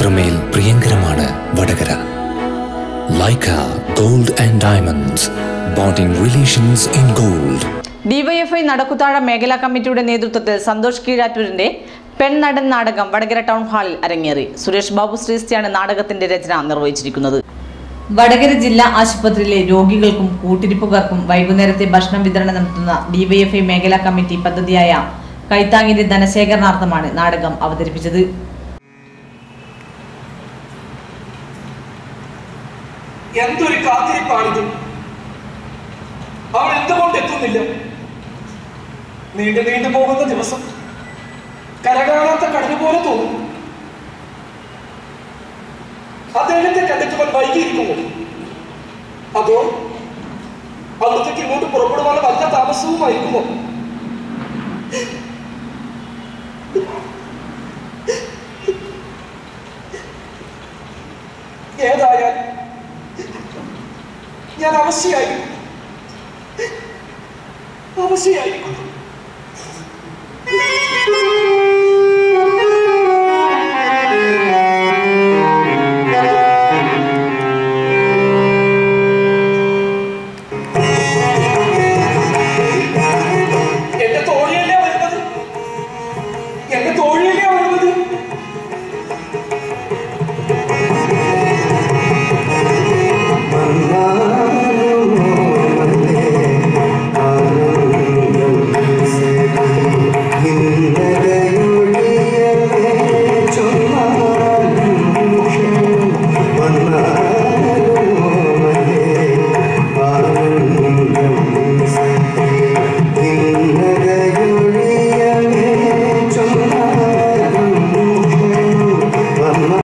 അത്രമേൽ പ്രിയങ്കരമാണ് Vadakara Laika gold and diamonds bonding relations in gold DYFI Nadakkuthazha മേഖലാ കമ്മിറ്റിയുടെ നേതൃത്വത്തിൽ സന്തോഷ് കീഴാറ്റൂരിന്റെ പെൺനടൻ നാടകം വടകര ടൗൺ ഹാളിൽ അരങ്ങേറി സുരേഷ് ബാബു ശ്രീസ്റ്റിയാണ് നാടകത്തിന്റെ രചന നിർവഹിച്ചിരിക്കുന്നത് വടകര ജില്ലാ ആശുപത്രിയിലെ രോഗികൾക്കും കൂട്ടിരിപ്പുകാർക്കും വൈകുന്നേരത്തെ ഭക്ഷണം വിതരണം നടത്തുന്ന ഡിവൈഎഫ്ഐ മേഖലാ കമ്മിറ്റി പദ്ധതിയായ കൈത്താങ്ങിന്റെ ധനശേഖരണാർത്ഥമാണ് നാടകം അവതരിപ്പിച്ചത് എന്തൊരു കാത്തിരിപ്പാണിത് അവൻ എന്തുകൊണ്ട് എത്തുന്നില്ല നീണ്ടു നീണ്ടു പോകുന്ന ദിവസം കരകാണാത്ത കടല് പോലെ തോന്നും അദ്ദേഹത്തെ കണ്ടിട്ട് അവൻ വൈകിയിരിക്കുമോ അതോ അവിടത്തേക്ക് ഇങ്ങോട്ട് പുറപ്പെടുവാൻ വല്ല താമസവുമായിരിക്കുമോ ഏതായാൽ ഞാൻ അവശയായി അവശയായിരിക്കുന്നു